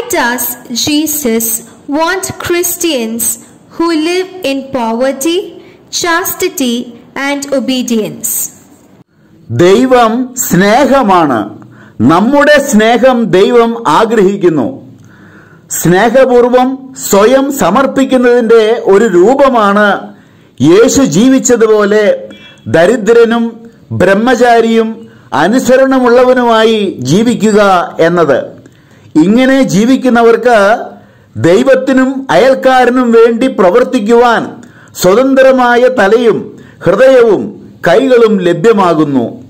does Jesus want Christians who live in poverty, chastity, and obedience? ദൈവം സ്നേഹമാണ് നമ്മുടെ സ്നേഹം ദൈവം ആഗ്രഹിക്കുന്നു സ്നേഹപൂർവം സ്വയം സമർപ്പിക്കുന്നതിൻ്റെ ഒരു രൂപമാണ് യേശു ജീവിച്ചതുപോലെ ദരിദ്രനും ബ്രഹ്മചാരിയും അനുസരണമുള്ളവനുമായി ജീവിക്കുക എന്നത് ഇങ്ങനെ ജീവിക്കുന്നവർക്ക് ദൈവത്തിനും അയൽക്കാരനും വേണ്ടി പ്രവർത്തിക്കുവാൻ സ്വതന്ത്രമായ തലയും ഹൃദയവും കൈകളും ലഭ്യമാകുന്നു